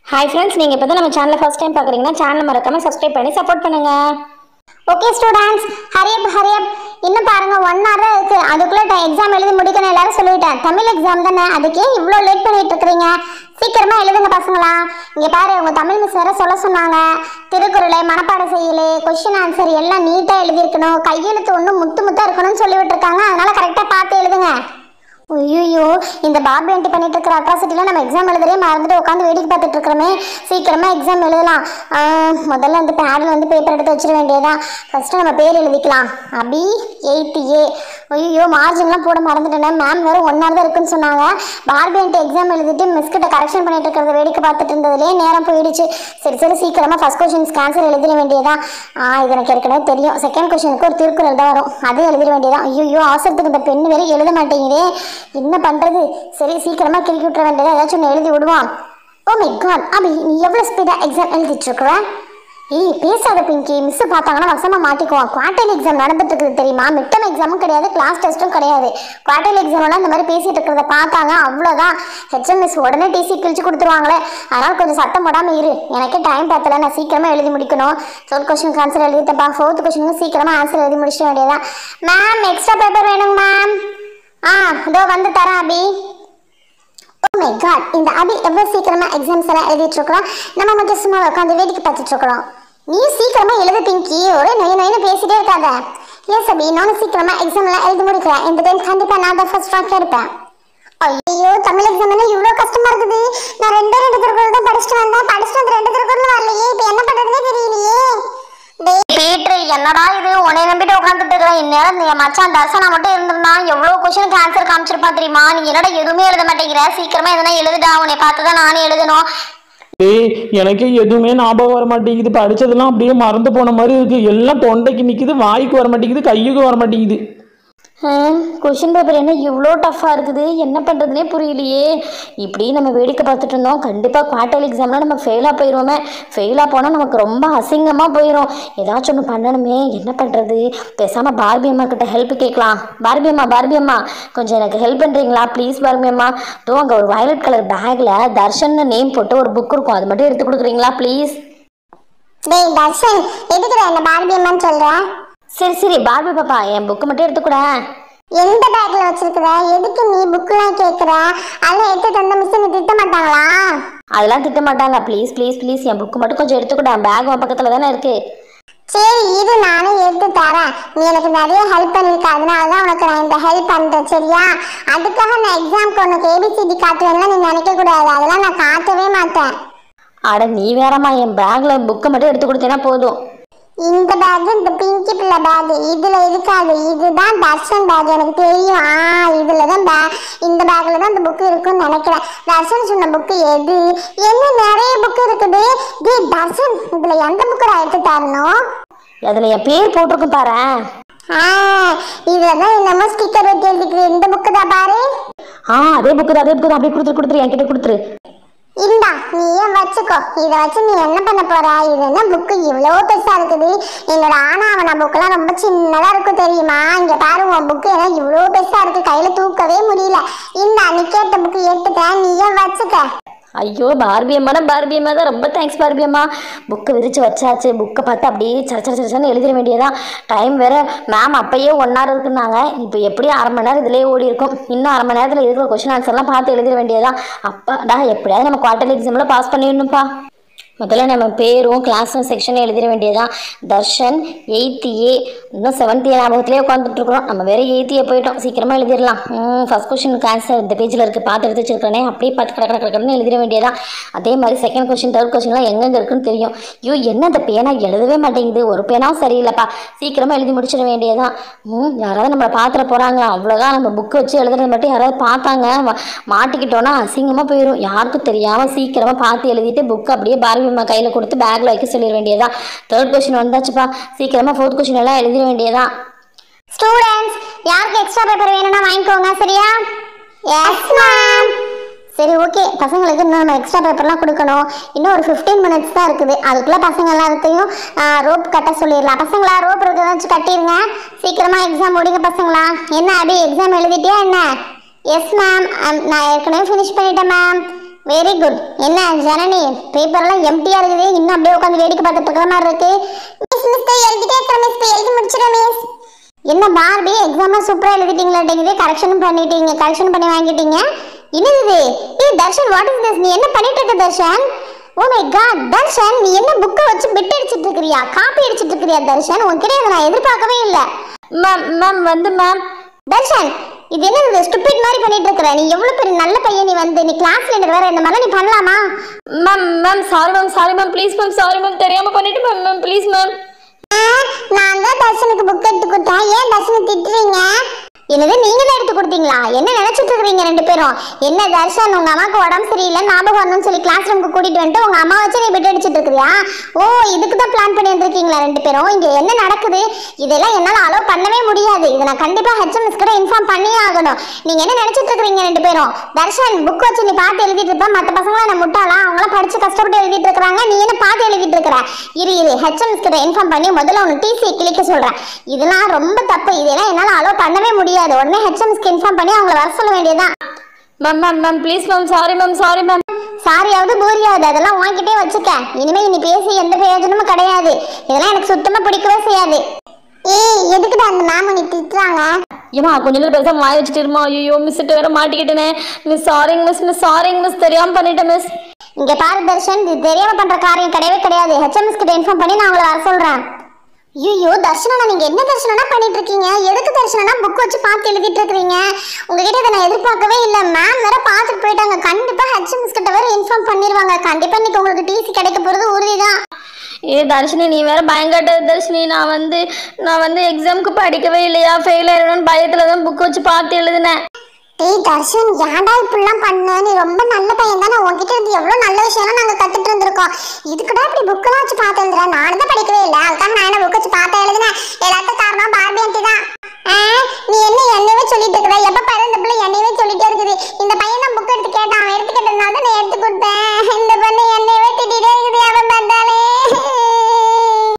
hi friends நீங்கள் இப்போ தான் நம்ம சேனலை ஃபஸ்ட் டைம் பார்க்குறீங்கன்னா சேனலை மறக்காமல் சப்ஸ்கிரைப் பண்ணி சப்போர்ட் பண்ணுங்கள் ஓகே ஸ்டூடெண்ட்ஸ் ஹரியப் ஹரியப் இன்னும் பாருங்க ஒன் ஹவர் தான் இருக்கு அதுக்குள்ள எக்ஸாம் எழுதி முடிக்கணும் எல்லாரும் சொல்லிட்டேன் தமிழ் எக்ஸாம் தானே அதுக்கே இவ்வளோ லேட் பண்ணிட்டு இருக்கிறீங்க சீக்கிரமா எழுதுங்க பசங்களா இங்க பாரு உங்க தமிழ் மிஸ் வேற சொல்ல சொன்னாங்க திருக்குறளை மனப்பாடம் செய்யலு கொஸ்டின் ஆன்சர் எல்லாம் நீட்டா எழுதியிருக்கணும் கையெழுத்து ஒன்றும் முத்து முத்தா இருக்கணும்னு சொல்லி விட்டுருக்காங்க அதனால கரெக்டா பார்த்து எழுதுங்க ஐயோ இந்த பாபி ஆண்டி பண்ணிட்டு இருக்கிற அட்ராசிட்டிலாம் நம்ம எக்ஸாம் எழுதுறே மறந்துட்டு உட்காந்து வேடிக்கை பார்த்துட்டு இருக்கிறோமே சீக்கிரமா எக்ஸாம் எழுதலாம் ஆஹ், முதல்ல வந்து பேடில் வந்து பேப்பர் எடுத்து வச்சிட வேண்டியதான் ஃபர்ஸ்ட் நம்ம பேர் எழுதிக்கலாம் அபி எயிட் ஏ ஐயோ மார்ஜின்லாம் போட மறந்துட்டேன் மேம் வேற ஒன் ஹவர் தான் இருக்குன்னு சொன்னாங்க பார்பி ஆண்டி எக்ஸாம் எழுதிட்டு மிஸ் கிட்ட கரெக்ஷன் பண்ணிட்டு இருக்கிறத வேடிக்கை பார்த்துட்டு இருந்ததுலேயே நேரம் போயிடுச்சு சரி சரி சீக்கிரமா ஃபர்ஸ்ட் கொஸ்டின்ஸ்க்கு ஆன்சர் எழுதிட வேண்டியதான் ஆ இது எனக்கு ஏற்கனவே தெரியும் செகண்ட் கொஸ்டினுக்கு ஒரு திருக்குறள் தான் வரும் அது எழுதிட வேண்டியதான் ஐயோ அவசரத்துக்கு இந்த பெண் வேற எழுத மாட்டேங்குதே என்ன பண்றது சரி சீக்கிரமா கிறுக்கி விட்டுற வேண்டியதா ஏதாச்சும் ஒன்று எழுதி விடுவான் ஓ மை காட் அபி நீ எவ்வளோ ஸ்பீடாக எக்ஸாம் எழுதிட்டு இருக்கிற ஏய் பேசாத பிங்கி மிஸ் பார்த்தாங்கன்னா வசமா மாட்டிக்குவான் குவார்டர்லி எக்ஸாம் நடந்துட்டு இருக்குது தெரியுமா மிட்டம் எக்ஸாமும் கிடையாது கிளாஸ் டெஸ்ட்டும் கிடையாது குவார்டர்லி எக்ஸாம்லாம் இந்த மாதிரி பேசிட்டு இருக்கிறத பார்த்தாங்க அவ்வளோதான் ஹெச்எம் மிஸ் உடனே டிசி கிழிச்சு கொடுத்துருவாங்களே அதனால கொஞ்சம் சத்தம் போடாம இரு எனக்கே டைம் பார்த்தல நான் சீக்கிரமா எழுதி முடிக்கணும் தேர்ட் கொஸ்டின் ஆன்சர் எழுதிட்டப்பா ஃபோர்த் கொஸ்டினுக்கு சீக்கிரமா ஆன்சர் எழுதி முடிச்சிட வேண்டியதான் மேம் எக்ஸ்ட்ரா பேப்பர் வேணுங்க மேம் ஆ இதோ வந்து தரேன் அபி ஓ மை காட் இந்த அபி எவ்வளோ சீக்கிரமா எக்ஸாம்ஸ் எல்லாம் எழுதிட்டு இருக்கிறோம் நம்ம மட்டும் சும்மா உட்காந்து வேடிக்கை பார்த்துட்டு இருக்கிறோம் நீ சீக்கிரமா எழுது பிங்கி ஒரே நொய் நொயின்னு பேசிட்டே இருக்காத எஸ் அபி நானும் சீக்கிரமா எக்ஸாம் எல்லாம் எழுதி முடிக்கிறேன் இந்த டைம் கண்டிப்பா நான் தான் ஃபர்ஸ்ட் ரேங்க் எடுப்பேன் ஐயோ தமிழ் எக்ஸாம் என்ன இவ்வளோ கஷ்டமா இருக்குது நான் ரெண்டே ரெண்டு திருக்குறள் தான் படிச்சுட்டு வந்தேன் படிச்சுட்டு வந்து ரெண்டு திருக்குறள் வரலையே இப்போ என்ன பண்றதுனே தெரியலையே டேய் பீட்ரு என்னடா இது உன்னை நம்பிட்டு உட்காந்துட்டு இருக்கிறேன் இந்நேரம் என் மச்சான் தர்சனா மட்டும் இருந்திருந்தா எவ்வளோ கொஸ்டினுக்கு ஆன்சர் காமிச்சிருப்பா தெரியுமா நீ என்னடா எதுவுமே எழுத மாட்டேங்கிற சீக்கிரமா எதனா எழுதுடா உன்னை பார்த்து தான் நானே எழுதணும் டேய் எனக்கே எதுவுமே ஞாபகம் வர மாட்டேங்குது படிச்சதெல்லாம் அப்படியே மறந்து போன மாதிரி இருக்கு எல்லாம் தொண்டைக்கு நிக்குது வாய்க்கு வர மாட்டேங்குது கையுக்கு வர மாட்டேங்குது கொஷின் பேப்பர் என்ன இவ்வளோ டஃப்பாக இருக்குது என்ன பண்ணுறதுனே புரியலையே இப்படி நம்ம வேடிக்கை பார்த்துட்டு இருந்தோம் கண்டிப்பாக குவார்டர் எக்ஸாமில் நம்ம ஃபெயிலாக போயிடுவோமே ஃபெயிலாக போனால் நமக்கு ரொம்ப அசிங்கமாக போயிடும் ஏதாச்சும் ஒன்று பண்ணணுமே என்ன பண்ணுறது பேசாமல் பார்பி அம்மா கிட்ட ஹெல்ப் கேட்கலாம் பார்பி அம்மா பார்பி அம்மா கொஞ்சம் எனக்கு ஹெல்ப் பண்ணுறீங்களா ப்ளீஸ் பார்பி அம்மா தோ அங்கே ஒரு வயலட் கலர் பேக்கில் தர்ஷன் நேம் போட்டு ஒரு புக் இருக்கும் அது மட்டும் எடுத்து கொடுக்குறீங்களா ப்ளீஸ் டேய் தர்ஷன் எதுக்குடா என்ன பார்பி அம்மான்னு சொல்ற சரி சரி பார்பி பாப்பா என் புக்கு மட்டும் எடுத்துக்கூட எந்த பேக்ல வச்சிருக்கிற எதுக்கு நீ புக்கெல்லாம் கேட்குற அதெல்லாம் எடுத்து தந்த மிஸ் நீ திட்ட மாட்டாங்களா அதெல்லாம் திட்ட மாட்டாங்க ப்ளீஸ் ப்ளீஸ் ப்ளீஸ் என் புக்கு மட்டும் கொஞ்சம் எடுத்துக்கூட பேக் உன் பக்கத்தில் தானே இருக்குது சரி இது நானே எடுத்து தரேன் நீ எனக்கு நிறைய ஹெல்ப் பண்ணிருக்க அதனால தான் உனக்கு நான் இந்த ஹெல்ப் பண்றேன் சரியா அதுக்காக நான் எக்ஸாம்க்கு உனக்கு ஏபிசிடி காட்டுவேன்னா நீ நினைக்க கூடாது அதெல்லாம் நான் காட்டவே மாட்டேன் அட நீ வேறம்மா என் பேக்ல புக்கை மட்டும் எடுத்து கொடுத்தேன்னா போதும் இந்த பேக் இந்த பிங்கி பிள்ளை பேக் இதுல இருக்காது இதுதான் தர்ஷன் பேக் எனக்கு தெரியும் ஆ இதுல தான் பேக் இந்த பேக்ல தான் இந்த புக் இருக்கும்னு நினைக்கிறேன் தர்ஷன் சொன்ன புக்கு எது என்ன நிறைய புக் இருக்குது டேய் தர்ஷன் இதுல எந்த புக்கு நான் எடுத்து தரணும் அதில் என் பேர் போட்டிருக்கும் பாரேன் ஆ இதுல தான் என்னமோ ஸ்டிக்கர் ஒட்டி எழுதிக்கிறேன் இந்த புக்கு தான் பாரு ஆ அதே புக்கு தான் அதே புக்கு தான் அப்படியே கொடுத்துரு கொடுத்துரு என்கிட்ட கொடுத்துரு இந்தா நீ ஏன் வச்சுக்கோ இதை வச்சு நீ என்ன பண்ண போற இது என்ன புக்கு இவ்வளோ பெருசா இருக்குது என்னோட ஆனாவன புக்கெல்லாம் ரொம்ப சின்னதா இருக்கும் தெரியுமா இங்க பாரு உன் புக்கு ஏன்னா இவ்வளோ பெருசா இருக்கு கையில தூக்கவே முடியல இந்தா நீ கேட்ட புக்கு எடுத்துட்டேன் நீ ஏன் வச்சுக்க ஐயோ பார்பி அம்மானா பார்பி அம்மா தான் ரொம்ப தேங்க்ஸ் பார்பி அம்மா புக்கை விரிச்சு வச்சாச்சு புக்கை பார்த்து அப்படியே சர சர சரச்சன்னு எழுதிட வேண்டியதான் டைம் வேற மேம் அப்பயே ஒன் ஹவர் இருக்குன்னாங்க இப்போ எப்படியும் அரை மணி நேரம் இதுலேயே ஓடி இருக்கும் இன்னும் அரை மணி நேரத்தில் இருக்கிற கொஷின் ஆன்சர்லாம் பார்த்து எழுதிட வேண்டியதான் அப்பாடா எப்படியாவது நம்ம குவார்டர் எக்ஸாமில் பாஸ் பண்ணிடணும்ப்பா முதல்ல நம்ம பேரும் கிளாஸும் செக்ஷனும் எழுதிட வேண்டியதான் தர்ஷன் எயித்து ஏ இன்னும் செவன்த் ஏ ஞாபகத்திலே உட்காந்துட்டு இருக்கிறோம் நம்ம வேற எயித்து ஏ போயிட்டோம் சீக்கிரமாக எழுதிடலாம் ஃபர்ஸ்ட் கொஸ்டினுக்கு ஆன்சர் இந்த பேஜில் இருக்குது பார்த்து எடுத்து வச்சிருக்கேனே அப்படியே பார்த்து கடை கடை கடன்னு எழுதிட வேண்டியதான் அதே மாதிரி செகண்ட் கொஸ்டின் தேர்ட் கொஸ்டின்லாம் எங்கெங்கே இருக்குன்னு தெரியும் ஐயோ என்ன இந்த பேனா எழுதவே மாட்டேங்குது ஒரு பேனாவும் சரியில்லைப்பா சீக்கிரமாக எழுதி முடிச்சிட வேண்டியதான் ம் யாராவது நம்மளை பார்த்துட போகிறாங்க அவ்வளோதான் நம்ம புக்கு வச்சு எழுதுறது மட்டும் யாராவது பார்த்தாங்க மா- மாட்டிக்கிட்டோன்னா அசிங்கமாக போயிடும் யாருக்கும் தெரியாமல் சீக்கிரமாக பார்த்து எழுதிட்டு புக்கு அப்படியே பார்வி அம்மா கையில் கொடுத்து பேக்கில் வைக்க சொல்லிட வேண்டியதான் தேர்ட் கொஸ்டின் வந்தாச்சுப்பா சீக்கிரமாக ஃபோர்த் கொஸ்டின் எல்லாம் எழுதிட வேண்டியதான் ஸ்டூடெண்ட்ஸ் யாருக்கு எக்ஸ்ட்ரா பேப்பர் வேணும்னா வாங்கிக்கோங்க சரியா எஸ் மேம் சரி ஓகே பசங்களுக்கு இன்னும் நம்ம எக்ஸ்ட்ரா பேப்பர்லாம் கொடுக்கணும் இன்னும் ஒரு ஃபிஃப்டீன் மினிட்ஸ் தான் இருக்குது அதுக்குள்ளே பசங்க எல்லாத்தையும் ரோப் கட்ட சொல்லிடலாம் பசங்களா ரோப் இருக்க வச்சு கட்டிடுங்க சீக்கிரமாக எக்ஸாம் முடிங்க பசங்களா என்ன அபி எக்ஸாம் எழுதிட்டியா என்ன எஸ் மேம் நான் ஏற்கனவே ஃபினிஷ் பண்ணிட்டேன் மேம் வெரி குட் என்ன ஜனனி பேப்பர்லாம் எம்டியா இருக்குது இன்னும் அப்படியே உட்காந்து வேடிக்கை பார்த்துட்டு இருக்கிற மாதிரி இருக்கு மிஸ் மிஸ் எழுதிட்டே இருக்கிற மிஸ் எழுதி முடிச்சிடும் மிஸ் என்ன பார்பி எக்ஸாம்லாம் சூப்பரா எழுதிட்டீங்களாட்டேங்குது கரெக்ஷனும் பண்ணிட்டீங்க கரெக்ஷன் பண்ணி வாங்கிட்டீங்க என்னது இது ஏய் தர்ஷன் வாட் இஸ் திஸ் நீ என்ன பண்ணிட்டு இருக்க Darshan oh my god Darshan நீ என்ன புக்கை வச்சு பிட் அடிச்சிட்டு இருக்கிறியா காப்பி அடிச்சிட்டு இருக்கிறியா தர்ஷன் உன்கிட்ட இதை நான் எதிர்பார்க்கவே இல்லை மேம் மேம் வந்து மேம் தர்ஷன் இது என்ன இது ஸ்டூபிட் மாதிரி பண்ணிட்டு இருக்கிற நீ எவ்வளவு பெரிய நல்ல பையன் நீ வந்து நீ கிளாஸ்ல எனக்கு வேற இந்த மாதிரி நீ பண்ணலாமா ma'am ma'am sorry ma'am sorry ma'am please ma'am sorry ma'am தெரியாம பண்ணிட்டு மேம் மேம் ப்ளீஸ் மேம் நான் தான் தர்ஷனுக்கு புக் எடுத்து கொடுத்தேன் ஏன் தர்ஷனை திட்டுறீங்க என்னது நீங்க தான் எடுத்து கொடுத்தீங்களா என்ன நினைச்சிட்டு இருக்கீங்க ரெண்டு பேரும் என்ன தர்ஷன் உங்க அம்மாக்கு உடம்பு சரியில்லை ஞாபகம் வரணும்னு சொல்லி கிளாஸ் ரூமுக்கு கூட்டிட்டு வந்துட்டு உங்க அம்மா வச்சு நீ விட்டு அடிச்சிட்டு இருக்கிறியா ஓ இதுக்கு தான் பிளான் பண்ணி வந்திருக்கீங்களா ரெண்டு பேரும் இங்க என்ன நடக்குது இதெல்லாம் என்னால அலோவ் பண்ணவே முடியாது இதை நான் கண்டிப்பா ஹெச்எம்எஸ் கிட்ட இன்ஃபார்ம் பண்ணியே ஆகணும் நீங்க என்ன நினைச்சிட்டு இருக்கீங்க ரெண்டு பேரும் தர்ஷன் புக் வச்சு நீ பார்த்து எழுதிட்டு இருப்ப மத்த பசங்க என்ன முட்டாளா அவங்களாம் படிச்சு கஷ்டப்பட்டு எழுதிட்டு இருக்காங்க நீ என்ன பார்த்து எழுதிட்டு இருக்கிற இரு இரு ஹெச்எம்எஸ் கிட்ட இன்ஃபார்ம் பண்ணி முதல்ல உனக்கு டிசி கிளிக்க சொல்றேன் இதெல்லாம் ரொம்ப தப்பு இதெல்லாம் என்னால அலோவ் பண்ணவே முடியாது உடனே ஹெச்எம்எஸ்க்கு இன்ஃபார்ம் பண்ணி அவங்கள வர சொல்ல வேண்டியதுதான் ma'am ma'am ma'am please ma'am sorry ma'am sorry ma'am சாரியாவது பூரியாவது அதெல்லாம் உன்கிட்டே வச்சுக்க இனிமே இனி பேசி எந்த பிரயோஜனமும் கிடையாது இதெல்லாம் எனக்கு சுத்தமா பிடிக்கவே செய்யாது ஏய் எதுக்குடா அந்த மேம் நீ திட்டுறாங்க ஏமா கொஞ்ச நேரம் பேசாம வாய் வச்சுட்டு இருமா ஐயோ மிஸ்ட்டு வேற மாட்டிக்கிட்டேனே மிஸ் சாரிங்க மிஸ் மிஸ் சாரிங்க மிஸ் தெரியாம பண்ணிட்டேன் மிஸ் இங்க பாரு தர்ஷன் இது தெரியாம பண்ற காரியம் கிடையவே கிடையாது ஹெச்எம்எஸ் கிட்ட இன்ஃபார்ம் பண்ணி நான் உங்களை வர சொல்றேன் ஐயோ தர்ஷனா நீங்க என்ன தர்ஷனா பண்ணிட்டு இருக்கீங்க எதுக்கு தர்ஷனா புக் வச்சு பார்த்து எழுதிட்டு இருக்கீங்க உங்ககிட்ட இதை நான் எதிர்பார்க்கவே இல்லை மேம் வேற பார்த்துட்டு போயிட்டாங்க கண்டிப்பா ஹெச்எம்எஸ் கிட்ட வேற இன்ஃபார்ம் பண்ணிடுவாங்க கண்டிப்பா இன்னைக்கு உங்களுக்கு டிசி கிடைக்க போறது உறுதிதான் ஏ தர்ஷினி நீ வேற பயங்கட்ட தர்ஷினி நான் வந்து நான் வந்து எக்ஸாமுக்கு படிக்கவே இல்லையா ஃபெயில் ஆயிடணும்னு பயத்துல தான் புக் வச்சு பார்த்து எழுதினேன் டேய் தர்ஷன் ஏன்டா இப்படிலாம் பண்ண நீ ரொம்ப நல்ல பையன் தானே உன்கிட்ட இருந்து எவ்வளவு நல்ல விஷயம்லாம் நாங்க கத்துட்டு இருந்திருக்கோம் இதுக்குடா இப்படி புக்கெல்லாம் வச்சு பார்த்து எழுதுறேன் நானும் தான் படிக்கவே இல்லை அதுக்காக நான் என்ன புக் வச்சு பார்த்து எழுதுனேன் எல்லாத்துக்கும் காரணம் பார்பி ஆண்டி தான் ஆ, நீ என்ன என்னவே சொல்லிட்டு இருக்கிற எப்ப பாரு இந்த பிள்ளை என்னவே சொல்லிட்டே இருக்குது இந்த பையன் தான் புக் எடுத்து கேட்டான் அவன் எடுத்து கேட்டதுனால தான் நான் எடுத்து கொடுத்தேன்